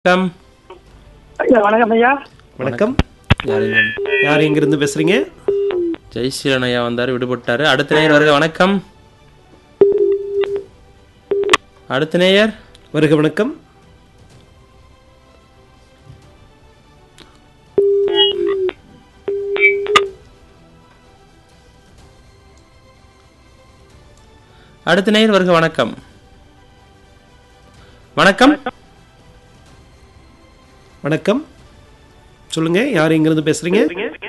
வணக்கம் ஐயா வணக்கம் ஐயா வணக்கம் யார் இங்க? யார் எங்கிருந்து பேசுறீங்க ஜெயசீலன் ஐயா வந்தாரு விடுபட்டாரு அடுத்த நேயர் வருக வணக்கம் அடுத்த நேயர் வருக வணக்கம் அடுத்த நேயர் வருக வணக்கம் வணக்கம் வணக்கம் சொல்லுங்க யார் எங்கிருந்து பேசுறீங்க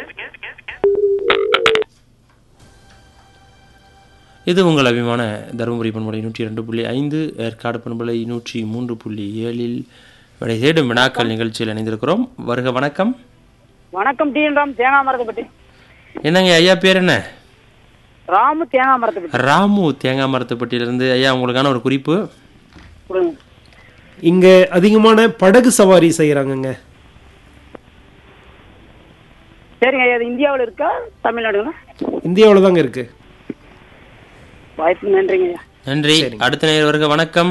இது உங்கள் அபிமான தருமபுரி பண்பலை நூற்றி ரெண்டு புள்ளி ஐந்து ஏற்காடு பண்பலை நூற்றி மூன்று புள்ளி ஏழில் விடை தேடும் வினாக்கள் நிகழ்ச்சியில் இணைந்திருக்கிறோம் வருக வணக்கம் வணக்கம் டி என் ராம் தேங்காய் மரத்தை பற்றி என்னங்க ஐயா பேர் என்ன ராமு தேங்காய் மரத்தை பற்றி ராமு தேங்காய் மரத்துப்பட்டியிலிருந்து ஐயா உங்களுக்கான ஒரு குறிப்பு கொடுங்க இங்க அதிகமான படகு சவாரி செய்யறாங்கங்க சரிங்க ஐயா இது இந்தியாவில் இருக்கா தமிழ்நாடுங்களா இந்தியாவில் தாங்க இருக்கு வாய்ப்பு நன்றிங்க ஐயா நன்றி அடுத்த நேயர் வருக வணக்கம்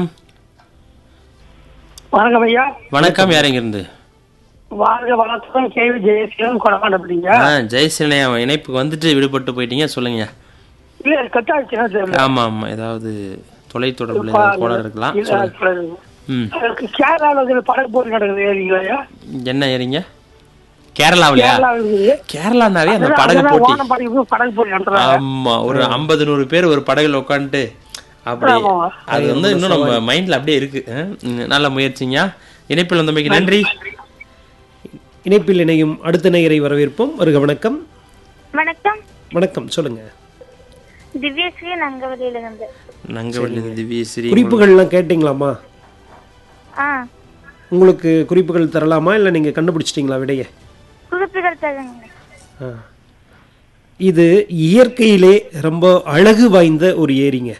வணக்கம் ஐயா வணக்கம் யார் இங்கிருந்து வாழ்க வளர்த்துடன் கேள்வி ஜெயசீலன் கொடமாட்டப்பட்டீங்க ஆ ஜெயசீலன் ஐயா இணைப்புக்கு வந்துட்டு விடுபட்டு போயிட்டீங்க சொல்லுங்க இல்ல கட்டாச்சுன்னா தெரியல ஆமா ஆமா ஏதாவது தொலைத்தொடர்புல ஏதாவது கோளாறு இருக்கலாம் இல்ல, சொல்லுங்க சொல்லுங்க. ம் அதுக்கு கேரளாவில் வந்து படகு போட்டி நடக்குது ஏறிங்களா ஐயா என்ன ஏறிங்க கேரளாவிலயா கேரளாவில் இருக்குது. கேரளானாவே அந்த அதெல்லாம் படகு அதெல்லாம் போட்டி ஓணம் படகு படகு போட்டி நடத்துறாங்க ஆமா ஒரு ஐம்பது நூறு பேர் ஒரு படகுல உட்காந்துட்டு அப்படி ஆமா. அது வந்து இன்னும் நம்ம மைண்ட்ல அப்படியே இருக்கு ஆ? ம், நல்ல முயற்சிங்க இணைப்பில் வந்தமைக்கு நன்றி இணைப்பில் இணையும் அடுத்த நேயரை வரவேற்போம் வருக வணக்கம் வணக்கம் வணக்கம் சொல்லுங்க திவ்யஸ்ரீ நங்கவலியிலிருந்து நங்கவள்ளி திவ்யஸ்ரீ குறிப்புகள்லாம் கேட்டீங்களாமா ஆ உங்களுக்கு குறிப்புகள் தரலாமா இல்லை நீங்க கண்டுபிடிச்சிட்டீங்களா விடைய குறிப்புகள் தருங்க ஆ. இது இயற்கையிலே ரொம்ப அழகு வாய்ந்த ஒரு ஏரிங்க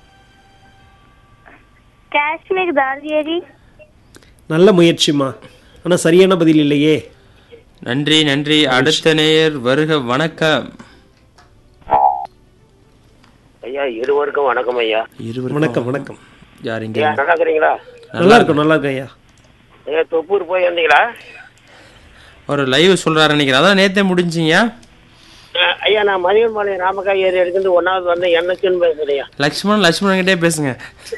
காஷ்மீர் தாரியேரி நல்ல முயற்சிமா ஆனா சரியான பதில் இல்லையே நன்றி நன்றி அடுத்த நேயர் வருக வணக்கம் ஐயா இருவருக்கும் வணக்கம் ஐயா இருவர் வணக்கம் வணக்கம் யார் இங்க ஐயா நல்லா இருக்கிறீங்களா நல்லா இருக்கும் நல்லா இருக்கும் ஐயா ஐயா தொப்பூர் போய் வந்தீங்களா ஒரு லைவ் சொல்றாரு நினைக்கிறேன் அதான் நேத்தே முடிஞ்சிங்க அஹ், ஐயா நான் மதியன்பாளையம் ராமக்காய் ஏரியா இருந்து ஒன்னாவது வந்து என்னச்சுன்னு பேசுறேன் ஐயா லக்ஷ்மணன் லக்ஷ்மணன் கிட்டே பேசுங்க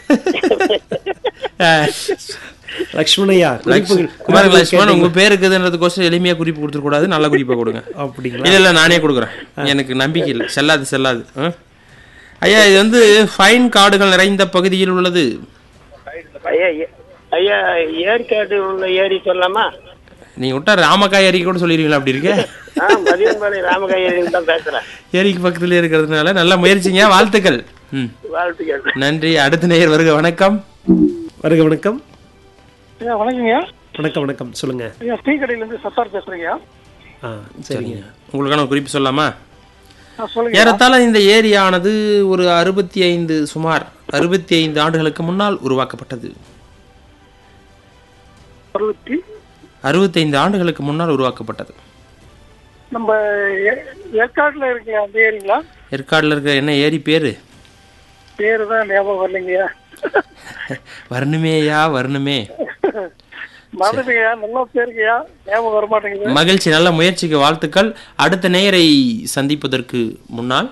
அஹ், லக்ஷ்மணையா குறிப்புகள் குமார் லக்ஷ்மணன் உங்க பேர் இருக்குதுன்றதுக்கோசரம் எளிமையா குறிப்பு கொடுத்துட கூடாது நல்ல குறிப்பை கொடுங்க அப்படிங்களா இல்ல இல்ல நானே கொடுக்குறேன் எனக்கு நம்பிக்கை இல்லை செல்லாது செல்லாது ஆ? ஐயா இது வந்து ஃபைன் காடுகள் நிறைந்த பகுதியில் உள்ளது ஐயா ஏ- ஐயா ஏற்காடு உள்ள ஏரி சொல்லலாமா நீங்க விட்டா ராமக்காய் ஏரி கூட சொல்லிடுவீங்களா அப்படி இருக்கு ஆ மதியன்பாளையம் ராமக்காய் ஏரியில தான் பேசுறேன் ஏரிக்கு பக்கத்துல இருக்கிறதுனால நல்ல முயற்சிங்க வாழ்த்துக்கள் ம் வாழ்த்துக்கள் நன்றி அடுத்த நேயர் வருக வணக்கம் வருக வணக்கம் ஐயா வணக்கங்க வணக்கம் வணக்கம் சொல்லுங்க ஐயா ஸ்ரீகடையிலேருந்து சத்தார் பேசுறீங்க ஆ சரிங்க உங்களுக்கான ஒரு குறிப்பு சொல்லலாமா சொல்லுங்க ஏறத்தாழ இந்த ஏரியானது ஒரு அறுபத்தி ஐந்து சுமார் அறுபத்தி ஐந்து ஆண்டுகளுக்கு முன்னால் உருவாக்கப்பட்டது அறுபத்தி அறுபத்தைந்து ஆண்டுகளுக்கு முன்னால் உருவாக்கப்பட்டது நம்ம ஏ- ஏற்காட்டுல இருக்க அந்த ஏரிங்களா ஏற்காடுல இருக்கிற என்ன ஏரி பேரு பேரு தான் ஞாபகம் வரலைங்கய்யா வரணுமேயா வரணுமே மறந்துட்டீங்கய்யா நல்லா பேருங்கய்யா ஞாபகம் வர மாட்டேங்குது மகிழ்ச்சி நல்ல முயற்சிக்கு வாழ்த்துக்கள் அடுத்த நேயரை சந்திப்பதற்கு முன்னால்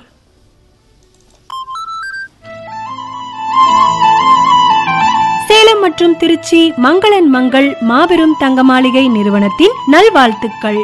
சேலம் மற்றும் திருச்சி மங்களன் மங்கள் மாபெரும் தங்க மாளிகை நிறுவனத்தின் நல்வாழ்த்துக்கள்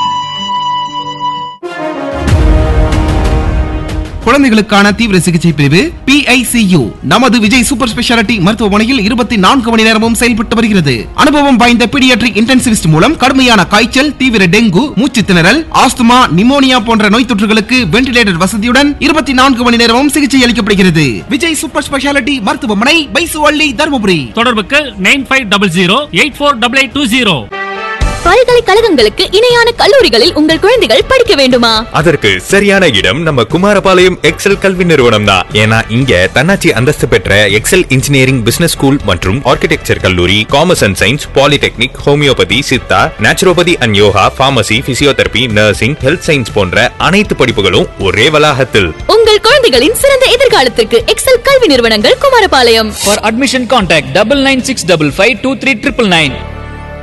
குழந்தைகளுக்கான தீவிர சிகிச்சை பிரிவு PICU நமது விஜய் சூப்பர் ஸ்பெஷாலிட்டி மருத்துவமனையில் இருபத்தி நான்கு மணி நேரமும் செயல்பட்டு வருகிறது அனுபவம் வாய்ந்த பீடியாட்ரிக் இன்டென்சிவிஸ்ட் மூலம் கடுமையான காய்ச்சல் தீவிர டெங்கு மூச்சு திணறல் ஆஸ்துமா நிமோனியா போன்ற நோய் தொற்றுகளுக்கு வென்டிலேட்டர் வசதியுடன் இருபத்தி நான்கு மணி நேரமும் சிகிச்சை அளிக்கப்படுகிறது விஜய் சூப்பர் ஸ்பெஷாலிட்டி மருத்துவமனை பைசுவள்ளி தருமபுரி தொடர்புக்கு nine five double zero eight four double eight two zero பல்கலைக்கழகங்களுக்கு இணையான கல்லூரிகளில் உங்கள் குழந்தைகள் படிக்க வேண்டுமா அதற்கு சரியான இடம் நம்ம குமாரபாளையம் எக்ஸல் கல்வி நிறுவனம் தான் ஏன்னா இங்க தன்னாட்சி அந்தஸ்து பெற்ற எக்ஸல் இன்ஜினியரிங் பிசினஸ் ஸ்கூல் மற்றும் ஆர்கிடெக்சர் கல்லூரி commerce and science polytechnic homeopathy Siddha naturopathy and yoga pharmacy physiotherapy nursing health science போன்ற அனைத்து படிப்புகளும் ஒரே வளாகத்தில் உங்கள் குழந்தைகளின் சிறந்த எதிர்காலத்திற்கு எக்ஸல் கல்வி நிறுவனங்கள் Kumarapalayam for admission contact double nine six double five two three triple nine